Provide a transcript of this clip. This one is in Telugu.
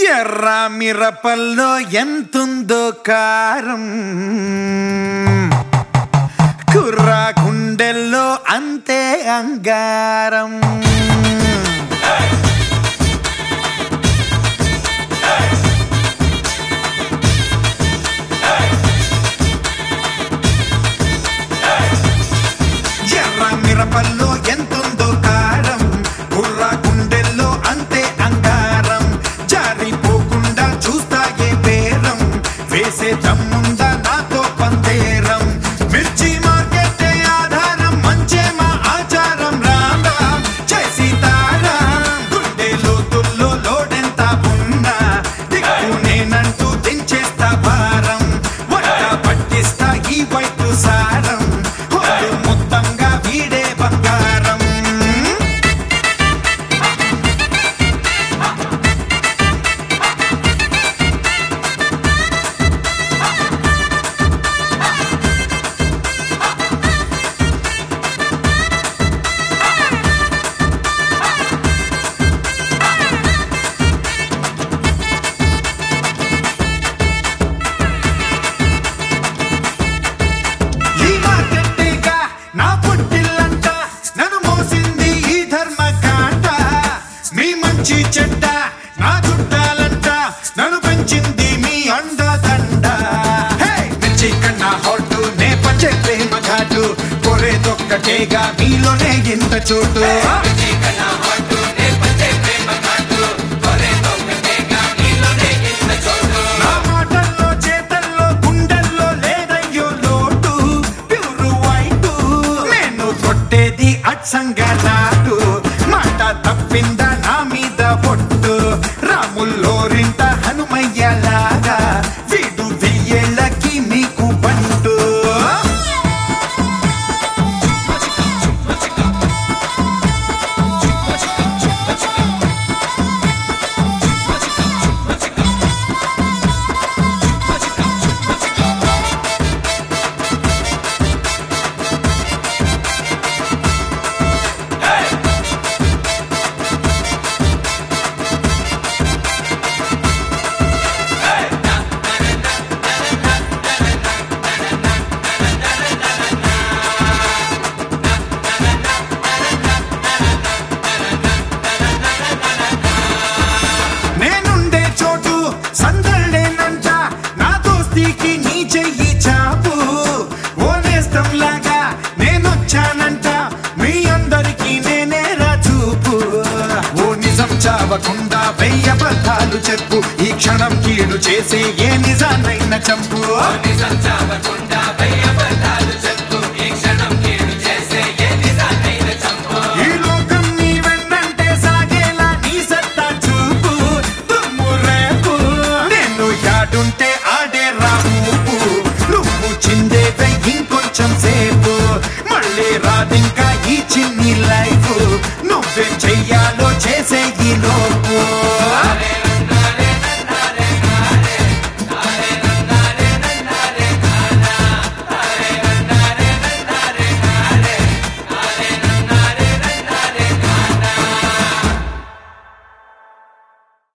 ఎర్ర మిరపల్లో ఎంతుందో కారం కుర్ర గుండెల్లో అంతే అంగారం ఎర్ర మిరపల్లో ఎంతుందో కారం కుర్ర గుండెల్లో అంతే అంగారం జారిపోకుండా చూస్తాగే బేరం వేసే దమ్ముందా నాతో పందేరం మిర్చి మార్కెట్టే ఆధారం మంచే మా ఆచారం రామ్ రామ్ జై సీతారాం గుండె లోతుల్లో లోడెంత ఉన్నా దిక్కు నేనంటూ దించేస్తా భారం వంట పట్టిస్తా ఈ వైపు సారం హోలు మొత్తంగా వీడే బంగారం ఈ మార్కెట్టేగా నా పుట్టిల్లంట నన్ను మోసింది ఈ ధర్మకాండ మీ మంచి చెడ్డ నా చుట్టాలంట నన్ను పెంచింది మీ అండదండ హే! మిర్చి కన్నా హాటు నే పంచే ప్రేమ ఘాటు కొరేదొక్కటేగా మీలోనే ఇంత చోటు నా మాటల్లో చేతల్లో గుండెల్లో లేదయ్యో లోటు ప్యూరు వైటు నేను కొట్టేది అచ్చంగా నాటు మాట తప్పిందా నా మీద పొట్టు రాముల్లోరింట హనుమయ్యలాగా వీడు వెయ్యేళ్ళకి మీకు బంటు నేనుండే చోటు సందళ్ళేనంట నా దోస్తీకి నీ చెయ్యి చాపు ఓ నేస్తంలాగా నేనొచ్చానంట మీ అందరికీ నేనే చూపు ఓ నిజం చావకుండా వెయ్య అబద్ధాలు చెప్పు ఈ క్షణం కీడు చేసే ఏ నిజాన్నైన చంపు ఈ లోకం నీ వెన్నంటే సాగేలా నీ సత్తా చూపు తుమ్ము రేపు నేను యాడుంటే ఆడే రాము నువ్వు చిందేవే ఇంకొంచెం సేపు మళ్ళీ రాదింకా